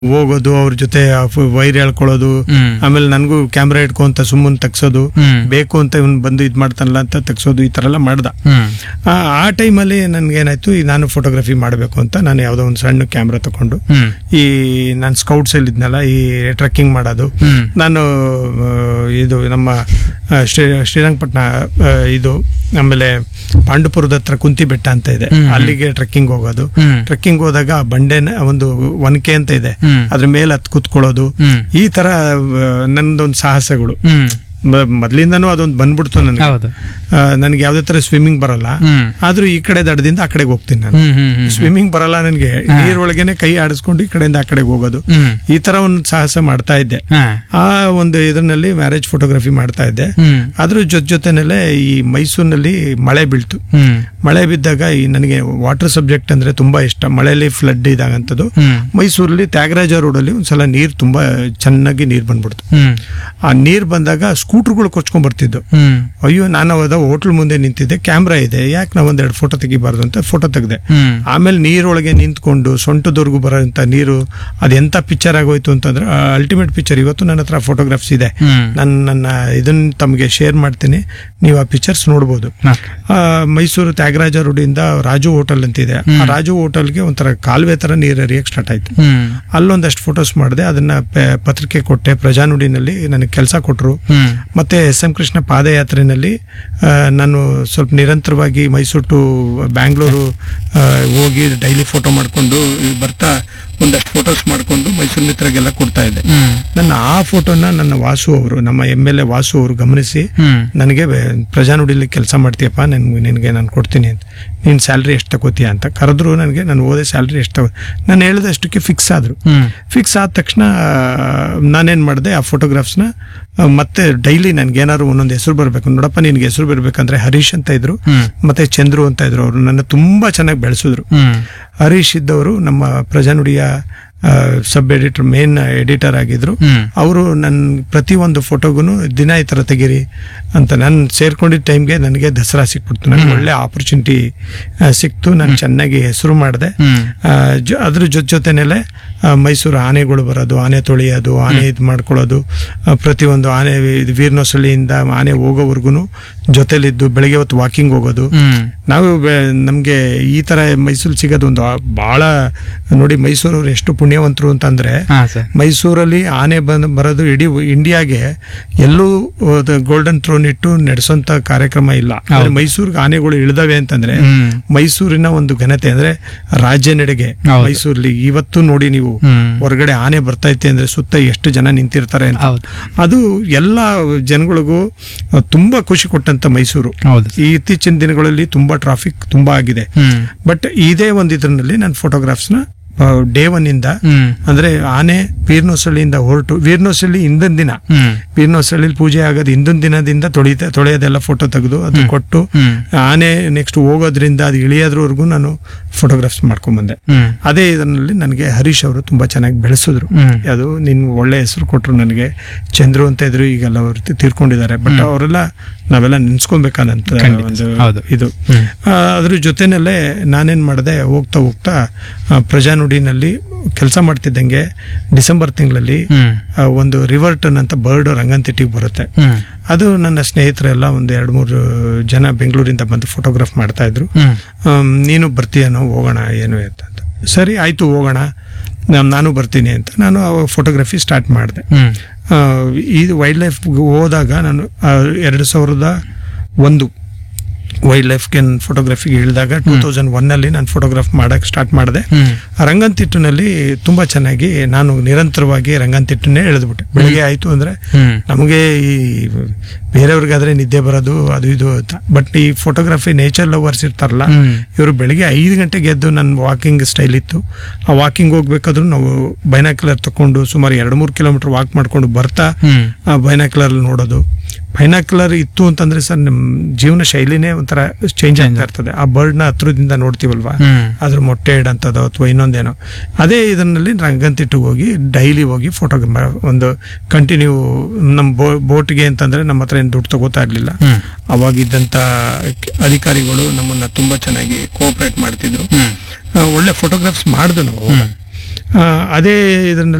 ಹೋಗೋದು ಅವ್ರ ಜೊತೆ ವೈರ್ ಹೇಳ್ಕೊಳ್ಳೋದು ಹ್ಮ್. ಆಮೇಲೆ ನನಗೂ ಕ್ಯಾಮ್ರಾ ಇಟ್ಕೊಂತ ಸುಮ್ಮನೆ ತೆಗ್ಸೋದು ಹ್ಮ್. ಬೇಕು ಅಂತ ಇವ್ನು ಬಂದು ಇದು ಮಾಡ್ತಾನಲ್ಲ ಅಂತ ತೆಗ್ಸೋದು ಈ ಥರ ಎಲ್ಲ ಮಾಡ್ದ ಹ್ಮ್ ಆ ಆ ಟೈಮಲ್ಲಿ ನನಗೇನಾಯ್ತು ಈ ನಾನು ಫೋಟೋಗ್ರಫಿ ಮಾಡಬೇಕು ಅಂತ ನಾನು ಯಾವುದೋ ಒಂದು ಸಣ್ಣ ಕ್ಯಾಮ್ರಾ ತಗೊಂಡು ಹ್ಮ್ ಈ ನಾನು ಸ್ಕೌಟ್ಸ್ ಅಲ್ಲಿ ಇದ್ನಲ್ಲ ಈ ಟ್ರೆಕ್ಕಿಂಗ್ ಮಾಡೋದು ಹ್ಮ್ ನಾನು ಆ, ಇದು ನಮ್ಮ ಆ, ಶ್ರೀ ಶ್ರೀರಂಗಪಟ್ಟಣ ಆ, ಇದು ಆಮೇಲೆ ಪಾಂಡುಪುರದ ಹತ್ರ ಕುಂತಿ ಬೆಟ್ಟ ಅಂತ ಇದೆ ಹ್ಮ್. ಅಲ್ಲಿಗೆ ಟ್ರೆಕ್ಕಿಂಗ್ ಹೋಗೋದು ಹ್ಮ್ ಟ್ರೆಕ್ಕಿಂಗ್ ಹೋದಾಗ ಆ ಬಂಡೆನ ಒಂದು ಒನಕೆ ಅಂತ ಇದೆ ಹ್ಮ್. ಅದ್ರ ಮೇಲೆ ಹತ್ ಕುತ್ಕೊಳ್ಳೋದು ಹ್ಮ್ ಈ ತರ ಆ, ನನ್ನದೊಂದು ಸಾಹಸಗಳು ಹ್ಮ್ ಮ- ಮೊದ್ಲಿಂದನೂ ಅದೊಂದು ಬಂದ್ಬಿಡ್ತು ನನಗೆ ಹೌದು ನನಗೆ ಯಾವುದೇ ತರ ಸ್ವಿಮ್ಮಿಂಗ್ ಬರಲ್ಲ ಹ್ಮ್ ಆದ್ರೂ ಈ ಕಡೆ ದಡದಿಂದ ಆ ಕಡೆಗೆ ಹೋಗ್ತೀನಿ ನಾನು ಹ್ಮ್ ಹ್ಮ್ ಹ್ಮ್ ಸ್ವಿಮ್ಮಿಂಗ್ ಬರಲ್ಲ ನನಗೆ ನೀರೊಳಗೇನೆ ಕೈ ಆಡಿಸ್ಕೊಂಡು ಈ ಕಡೆಯಿಂದ ಆ ಕಡೆಗೆ ಹೋಗೋದು ಹ್ಮ್ ಈ ತರ ಒಂದು ಸಾಹಸ ಮಾಡ್ತಾ ಇದ್ದೆ ಹಾ ಆ ಒಂದು ಇದರಲ್ಲಿ ಮ್ಯಾರೇಜ್ ಫೋಟೋಗ್ರಫಿ ಮಾಡ್ತಾ ಇದ್ದೆ ಹ್ಮ್ ಅದ್ರ ಜೊತೆ ಜೊತೆನಲ್ಲೇ ಈ ಮೈಸೂರಿನಲ್ಲಿ ಮಳೆ ಬೀಳ್ತು ಹ್ಮ್ ಮಳೆ ಬಿದ್ದಾಗ ಈ ನನಗೆ ವಾಟರ್ ಸಬ್ಜೆಕ್ಟ್ ಅಂದ್ರೆ ತುಂಬಾ ಇಷ್ಟ ಮಳೆಯಲ್ಲಿ ಫ್ಲಡ್ ಇದಾಗಂಥದ್ದು ಹ್ಮ್ ಮೈಸೂರಲ್ಲಿ ತ್ಯಾಗರಾಜ ರೋಡಲ್ಲಿ ಒಂದ್ಸಲ ನೀರು ತುಂಬಾ ಚೆನ್ನಾಗಿ ನೀರು ಬಂದ್ಬಿಡ್ತು ಹ್ಮ್ ಆ ನೀರು ಬಂದಾಗ ಸ್ಕೂಟರ್ಗಳು ಕೊಚ್ಕೊಂಡ್ ಬರ್ತಿದ್ದು ಹ್ಮ್ ಅಯ್ಯೋ ನಾನು ಅದ ಹೋಟ್ಲ್ ಮುಂದೆ ನಿಂತಿದ್ದೆ ಕ್ಯಾಮ್ರಾ ಇದೆ ಯಾಕೆ ನಾವು ಒಂದೆರಡು ಫೋಟೋ ತೆಗಿಬಾರ್ದು ಅಂತ ಫೋಟೋ ತೆಗ್ದೆ ಹ್ಮ್ ಆಮೇಲೆ ನೀರೊಳಗೆ ನಿಂತ್ಕೊಂಡು ಸೊಂಟದವರೆಗೂ ಬರೋಂಥ ನೀರು ಅದೆಂತ ಪಿಕ್ಚರ್ ಆಗೋಯ್ತು ಅಂತಂದ್ರೆ ಅಲ್ಟಿಮೇಟ್ ಪಿಕ್ಚರ್ ಇವತ್ತು ನನ್ನ ಹತ್ರ ಫೋಟೋಗ್ರಾಫ್ಸ್ ಇದೆ ಹ್ಮ್ ನಾನು ನನ್ನ ಇದನ್ನ ತಮಗೆ ಶೇರ್ ಮಾಡ್ತೀನಿ ನೀವು ಆ ಪಿಕ್ಚರ್ಸ್ ನೋಡ್ಬೋದು ಓಕೆ ಆ, ಮೈಸೂರು ತ್ಯಾಗರಾಜ ರೋಡಿಂದ ರಾಜು ಹೋಟೆಲ್ ಅಂತಿದೆ ಆ ರಾಜು ಹೋಟೆಲ್ಗೆ ಒಂಥರ ಕಾಲುವೆ ತರ ನೀರು ಹರಿಯಕ್ಕೆ ಸ್ಟಾರ್ಟ್ ಆಯ್ತು ಹ್ಮ್ ಅಲ್ಲೊಂದಷ್ಟು ಫೋಟೋಸ್ ಮಾಡಿದೆ ಅದನ್ನ ಪೆ- ಪತ್ರಿಕೆ ಕೊಟ್ಟೆ ಪ್ರಜಾನುಡಿನಲ್ಲಿ ನನಗೆ ಕೆಲಸ ಕೊಟ್ಟರು ಹ್ಮ್ ಮತ್ತೆ ಎಸ್ ಎಂ ಕೃಷ್ಣ ಪಾದಯಾತ್ರೆಯಲ್ಲಿ ಆ, ನಾನು ಸ್ವಲ್ಪ ನಿರಂತರವಾಗಿ ಮೈಸೂರು ಟು ಬ್ಯಾಂಗ್ಳೂರು ಆ, ಹೋಗಿ ಡೈಲಿ ಫೋಟೋ ಮಾಡಿಕೊಂಡು ಬರ್ತಾ ಒಂದಷ್ಟು ಫೋಟೋಸ್ ಮಾಡಿಕೊಂಡು ಮೈಸೂರು ಮಿತ್ರಗೆಲ್ಲ ಕೊಡ್ತಾ ಇದ್ದೆ ಹ್ಮ್ ನನ್ನ ಆ ಫೋಟೋನ ನನ್ನ ವಾಸು ಅವರು ನಮ್ಮ ಎಮ್ ಎಲ್ ಎ ವಾಸು ಅವರು ಗಮನಿಸಿ ಹ್ಮ್ ನನಗೆ ಬೆ- ಪ್ರಜಾನುಡಿಲಿ ಕೆಲಸ ಮಾಡ್ತೀಯಪ್ಪ ನನ್ ನಿನಗೆ ನಾನು ಕೊಡ್ತೀನಿ ಅಂತ ನೀನು ಸ್ಯಾಲ್ರಿ ಎಷ್ಟು ತಗೋತೀಯ ಅಂತ ಕರೆದ್ರು ನನಗೆ ನಾನು ಓದೇ ಸ್ಯಾಲ್ರಿ ಎಷ್ಟು ತಗೋ ನಾನು ಹೇಳಿದಷ್ಟಕ್ಕೆ ಫಿಕ್ಸ್ ಆದರು ಹ್ಮ್ ಫಿಕ್ಸ್ ಆದ ತಕ್ಷಣ ನಾನೇನು ಮಾಡಿದೆ ಆ ಫೋಟೋಗ್ರಾಫ್ಸ್ನ ಮತ್ತೆ ಡೈಲಿ ನನಗೇನಾದ್ರು ಒಂದೊಂದು ಹೆಸರು ಬರಬೇಕು ನೋಡಪ್ಪ ನಿನಗೆ ಹೆಸರು ಬರಬೇಕಂದ್ರೆ ಹರೀಶ್ ಅಂತ ಇದ್ರು ಹ್ಮ್ ಮತ್ತೆ ಚಂದ್ರು ಅಂತ ಇದ್ರು ಅವರು ನನ್ನ ತುಂಬಾ ಚೆನ್ನಾಗಿ ಬೆಳೆಸಿದ್ರು ಹ್ಮ್ ಹರೀಶ್ ಇದ್ದವರು ನಮ್ಮ ಪ್ರಜಾನುಡಿಯ ಸಬ್ ಎಡಿಟರ್ ಮೇನ್ ಎಡಿಟರ್ ಆಗಿದ್ರು ಹ್ಮ್ ಅವರು ನನ್ನ ಪ್ರತಿಯೊಂದು ಫೋಟೋಗೂ ದಿನ ಈ ಥರ ತೆಗೀರಿ ಅಂತ ನಾನು ಸೇರ್ಕೊಂಡಿದ್ದ ಟೈಮ್ಗೆ ನನಗೆ ದಸರಾ ಸಿಕ್ಬಿಡ್ತು ನನಗೆ ಒಳ್ಳೆ ಆಪರ್ಚುನಿಟಿ ಸಿಕ್ತು ನಾನು ಚೆನ್ನಾಗಿ ಹೆಸರು ಮಾಡಿದೆ ಹ್ಮ್ ಅದ್ರ ಜೊತೆ ಜೊತೆನಲ್ಲೇ ಆ, ಮೈಸೂರು ಆನೆಗಳು ಬರೋದು ಆನೆ ತೊಳೆಯೋದು ಆನೆ ಇದು ಮಾಡ್ಕೊಳ್ಳೋದು ಆ, ಪ್ರತಿಯೊಂದು ಆನೆ ಇದು ವೀರ್ನೊಸಳ್ಳಿಯಿಂದ ಆನೆ ಹೋಗೋವರೆಗೂ ಜೊತೆಲಿದ್ದು ಬೆಳಗ್ಗೆ ಹೊತ್ತು ವಾಕಿಂಗ್ ಹೋಗೋದು ಹ್ಮ್ ನಾವು ಬೆ- ನಮ್ಗೆ ಈ ತರ ಮೈಸೂರು ಸಿಗೋದು ಒಂದು ಬಹಳ ನೋಡಿ ಮೈಸೂರವ್ರು ಎಷ್ಟು ಪುಣ್ಯವಂತರು ಅಂತಂದ್ರೆ ಹಾ ಸರ್ ಮೈಸೂರಲ್ಲಿ ಆನೆ ಬಂದು ಬರೋದು ಇಡೀ ಇಂಡಿಯಾಗೆ ಎಲ್ಲೂ ಗೋಲ್ಡನ್ ಥ್ರೋನ್ ಇಟ್ಟು ನಡೆಸೋಂತ ಕಾರ್ಯಕ್ರಮ ಇಲ್ಲ ಆದ್ರೆ ಮೈಸೂರಿಗೆ ಆನೆಗಳು ಇಳಿದವೆ ಅಂತಂದ್ರೆ ಹ್ಮ್ ಮೈಸೂರಿನ ಒಂದು ಘನತೆ ಅಂದ್ರೆ ರಾಜ್ಯ ನಡೆಗೆ ಹೌದು. ಮೈಸೂರಲ್ಲಿ ಇವತ್ತು ನೋಡಿ ನೀವು ಹ್ಮ್ ಹೊರಗಡೆ ಆನೆ ಬರ್ತೈತೆ ಅಂದ್ರೆ ಸುತ್ತ ಎಷ್ಟು ಜನ ನಿಂತಿರ್ತಾರೆ ಅಂತ ಹೌದು ಅದು ಎಲ್ಲ ಜನಗಳಿಗೂ ತುಂಬಾ ಖುಷಿ ಕೊಟ್ಟಂತ ಮೈಸೂರು ಹೌದು ಈ ಇತ್ತೀಚಿನ ದಿನಗಳಲ್ಲಿ ತುಂಬಾ ಟ್ರಾಫಿಕ್ ತುಂಬಾ ಆಗಿದೆ ಹ್ಮ್ ಬಟ್ ಇದೇ ಒಂದು ಇದರಲ್ಲಿ ನಾನು ಫೋಟೋಗ್ರಾಫ್ಸ್ನ ಡೇ ಒನ್ ಇಂದ ಹ್ಮ್ ಅಂದ್ರೆ ಆನೆ ವೀರ್ನೊಸಳ್ಳಿಯಿಂದ ಹೊರಟು ವೀರ್ನೊಸಳ್ಳಿ ಹಿಂದಿನ ದಿನ ಹ್ಮ್ ವೀರ್ನೊಸಳ್ಳಿ ಪೂಜೆ ಆಗೋದು ಹಿಂದಿನ ದಿನದಿಂದ ತೊಳಿತ ತೊಳೆಯೋದೆಲ್ಲ ಫೋಟೋ ತೆಗೆದು ಅದು ಕೊಟ್ಟು ಹ್ಮ್ ಆನೆ ನೆಕ್ಸ್ಟ್ ಹೋಗೋದ್ರಿಂದ ಅದು ಇಳಿಯೋದ್ರವರೆಗೂ ನಾನು ಫೋಟೋಗ್ರಾಫ್ಸ್ ಮಾಡ್ಕೊಂಡ್ಬಂದೆ ಹ್ಮ್ ಅದೇ ಇದರಲ್ಲಿ ನನಗೆ ಹರೀಶ್ ಅವರು ತುಂಬಾ ಚೆನ್ನಾಗಿ ಬೆಳೆಸಿದ್ರು ಹ್ಮ್ ಅದು ನಿನ್ ಒಳ್ಳೆ ಹೆಸರು ಕೊಟ್ರು ನನಗೆ ಚಂದ್ರು ಅಂತ ಇದ್ರು ಈಗೆಲ್ಲ ಅವರು ತಿ- ತೀರ್ಕೊಂಡಿದ್ದಾರೆ ಬಟ್ ಅವರೆಲ್ಲ ನಾವೆಲ್ಲ ನೆನ್ಸ್ಕೊಬೇಕಾದಂತ ಖಂಡಿತ ಒಂದು ಹೌದು. ಇದು ಹ್ಮ್ ಆ, ಅದ್ರ ಜೊತೆನಲ್ಲೇ ನಾನೇನ್ ಮಾಡಿದೆ ಹೋಗ್ತಾ ಹೋಗ್ತಾ ಆ, ಪ್ರಜಾನುಡಿನಲ್ಲಿ ಕೆಲಸ ಮಾಡ್ತಿದ್ದಂಗೆ ಡಿಸೆಂಬರ್ ತಿಂಗಳಲ್ಲಿ ಹ್ಮ್ ಆ, ಒಂದು ರಿವರ್ಟನ್ ಅಂತ ಬರ್ಡ್ ರಂಗಂತಿಟ್ಟಿಗೆ ಬರುತ್ತೆ ಹ್ಮ್ ಅದು ನನ್ನ ಸ್ನೇಹಿತರೆಲ್ಲ ಒಂದು ಎರಡು ಮೂರು ಜನ ಬೆಂಗಳೂರಿಂದ ಬಂದು ಫೋಟೋಗ್ರಾಫ್ ಮಾಡ್ತಾ ಇದ್ರು ಹ್ಮ್ ಆಮ್, ನೀನು ಬರ್ತೀಯನೋ ಹೋಗೋಣ ಏನು ಅಂತ ಅಂತ. ಸರಿ ಆಯ್ತು ಹೋಗೋಣ ನಾನ್- ನಾನು ಬರ್ತೀನಿ ಅಂತ ನಾನು ಅವಾಗ ಫೋಟೋಗ್ರಫಿ ಸ್ಟಾರ್ಟ್ ಮಾಡಿದೆ ಹ್ಮ್ ಇದು ವೈಲ್ಡ್ ಲೈಫ್ ಹೋದಾಗ ನಾನು ಆ, ಎರಡು ಸಾವಿರದ ಒಂದು ವೈಲ್ಡ್ ಲೈಫ್ಗೆ ಫೋಟೋಗ್ರಫಿಗೆ ಇಳಿದಾಗ ಟೂ ತೌಸಂಡ್ ಒನ್ನಲ್ಲಿ ನಾನು ಫೋಟೋಗ್ರಾಫ್ ಮಾಡಕ್ಕೆ ಸ್ಟಾರ್ಟ್ ಮಾಡಿದೆ ಹ್ಮ್ ರಂಗಂತಿಟ್ಟಿನಲ್ಲಿ ತುಂಬಾ ಚೆನ್ನಾಗಿ ನಾನು ನಿರಂತರವಾಗಿ ರಂಗಂತಿಟ್ಟನ್ನೇ ಎಳೆದ್ಬಿಟ್ಟೆ ಬೆಳಿಗ್ಗೆ ಆಯ್ತು ಅಂದ್ರೆ ಹ್ಮ್ ನಮಗೆ ಈ ಬೇರೆಯವ್ರಿಗಾದ್ರೆ ನಿದ್ದೆ ಬರೋದು ಅದು ಇದು ಅಂತ ಬಟ್ ಈ ಫೋಟೋಗ್ರಫಿ ನೇಚರ್ ಲವರ್ಸ್ ಇರ್ತಾರಲ್ಲ ಹ್ಮ್ ಇವರು ಬೆಳಿಗ್ಗೆ ಐದು ಗಂಟೆಗೆ ಎದ್ದು ನನ್ನ ವಾಕಿಂಗ್ ಸ್ಟೈಲ್ ಇತ್ತು ಆ ವಾಕಿಂಗ್ ಹೋಗ್ಬೇಕಾದ್ರೂ ನಾವು ಬೈನಾಕ್ಯುಲರ್ ತಕೊಂಡು ಸುಮಾರು ಎರಡು ಮೂರು ಕಿಲೋಮೀಟರ್ ವಾಕ್ ಮಾಡ್ಕೊಂಡು ಬರ್ತಾ ಹ್ಮ್ ಆ ಬೈನಾಕ್ಯುಲರ್ ನೋಡೋದು ಬೈನಾಕ್ಯುಲರ್ ಇತ್ತು ಅಂತಂದ್ರೆ ಸರ್ ನಮ್ಮ ಜೀವನ ಶೈಲಿನೇ ಒಂಥರ ಚೇಂಜ್ ಆಗ್ತಾ ಇರ್ತದೆ ಆ ಬರ್ಡ್ನ ಹತ್ರದಿಂದ ನೋಡ್ತೀವಲ್ವಾ ಹ್ಮ್ ಅದ್ರ ಮೊಟ್ಟೆ ಇಡಂಥದ್ದು ಅಥವಾ ಇನ್ನೊಂದೇನೋ ಅದೇ ಇದರಲ್ಲಿ ರಂಗಂತಿಟ್ಟಿಗೆ ಹೋಗಿ ಡೈಲಿ ಹೋಗಿ ಫೋಟೋ ಒಂದು ಕಂಟಿನ್ಯೂ ನಮ್ಮ ಬೋ ಬೋಟ್ಗೆ ಅಂತಂದ್ರೆ ನಮ್ಮ ಹತ್ರ ಏನು ದುಡ್ಡು ತಗೋತಾ ಇರಲಿಲ್ಲ ಹ್ಮ್ ಅವಾಗಿದ್ದಂಥ ಅಧಿಕಾರಿಗಳು ನಮ್ಮನ್ನ ತುಂಬಾ ಚೆನ್ನಾಗಿ ಕೋಆಪರೇಟ್ ಮಾಡ್ತಿದ್ರು ಹ್ಮ್ ಆ, ಒಳ್ಳೆ ಫೋಟೋಗ್ರಾಫ್ಸ್ ಮಾಡಿದ್ರು ನಾವು ಹ್ಮ್ ಆ, ಅದೇ ಇದರಲ್ಲಿ